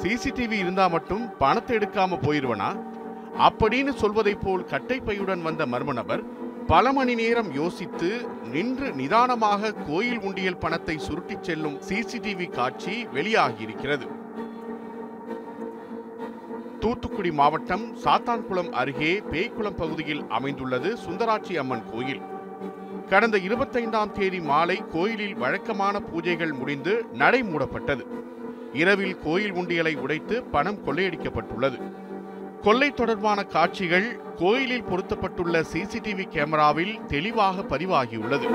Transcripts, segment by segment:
CCTV இருந்தா மட்டும் பணத்தை எடுக்காம போயிருவனா அப்படின்னு சொல்வதைப் போல் கட்டைப்பையுடன் வந்த மர்ம நபர் பல மணி நேரம் யோசித்து நின்று நிதானமாக கோயில் உண்டியல் பணத்தை சுருட்டிச் செல்லும் சிசிடிவி காட்சி வெளியாகியிருக்கிறது தூத்துக்குடி மாவட்டம் சாத்தான்குளம் அருகே பேய்க்குளம் பகுதியில் அமைந்துள்ளது சுந்தராட்சி அம்மன் கோயில் கடந்த இருபத்தைந்தாம் தேதி மாலை கோயிலில் வழக்கமான பூஜைகள் முடிந்து நடை மூடப்பட்டது இரவில் கோயில் உண்டியலை உடைத்து பணம் கொள்ளையடிக்கப்பட்டுள்ளது கொள்ளை தொடர்பான காட்சிகள் கோயிலில் பொருத்தப்பட்டுள்ள சிசிடிவி கேமராவில் தெளிவாக பதிவாகியுள்ளது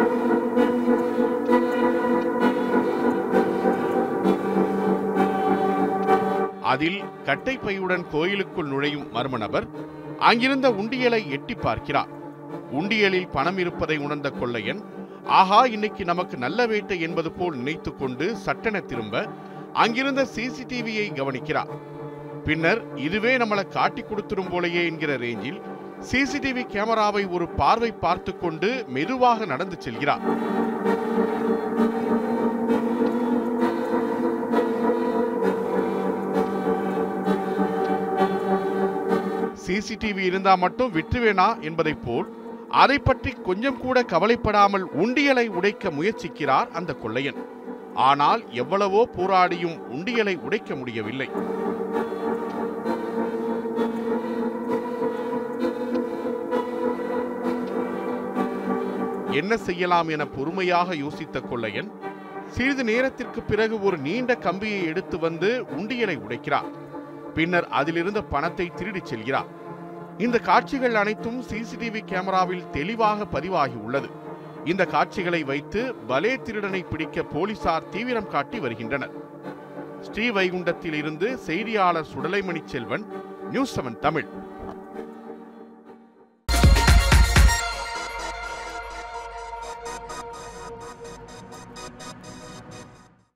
அதில் கட்டைப்பையுடன் கோயிலுக்குள் நுழையும் மர்ம நபர் அங்கிருந்த உண்டியலை எட்டி பார்க்கிறார் உண்டியலில் பணம் இருப்பதை உணர்ந்த கொள்ளையன் ஆஹா இன்னைக்கு நமக்கு நல்ல வேட்டை என்பது போல் நினைத்து கொண்டு சட்டென திரும்ப அங்கிருந்த சிசிடிவியை கவனிக்கிறார் பின்னர் இதுவே நம்மளை காட்டி கொடுத்துடும் போலயே என்கிற ரேஞ்சில் சிசிடிவி கேமராவை ஒரு பார்வை பார்த்து கொண்டு மெதுவாக நடந்து செல்கிறார் சிசிடிவி இருந்தா மட்டும் விட்டுவேனா என்பதைப் போல் அதை பற்றி கொஞ்சம் கூட கவலைப்படாமல் உண்டியலை உடைக்க முயற்சிக்கிறார் அந்த கொள்ளையன் ஆனால் எவ்வளவோ போராடியும் உண்டியலை உடைக்க முடியவில்லை என்ன செய்யலாம் என பொறுமையாக யோசித்த கொள்ளையன் சிறிது நேரத்திற்கு பிறகு ஒரு நீண்ட கம்பியை எடுத்து வந்து உண்டியலை உடைக்கிறார் பின்னர் அதிலிருந்த பணத்தை திருடிச் செல்கிறார் இந்த காட்சிகள் அனைத்தும் சிசிடிவி கேமராவில் தெளிவாக பதிவாகி உள்ளது இந்த காட்சிகளை வைத்து பலே திருடனை பிடிக்க போலீசார் தீவிரம் காட்டி வருகின்றனர் ஸ்ரீவைகுண்டத்தில் இருந்து செய்தியாளர் சுடலைமணி செல்வன் நியூஸ் செவன் தமிழ்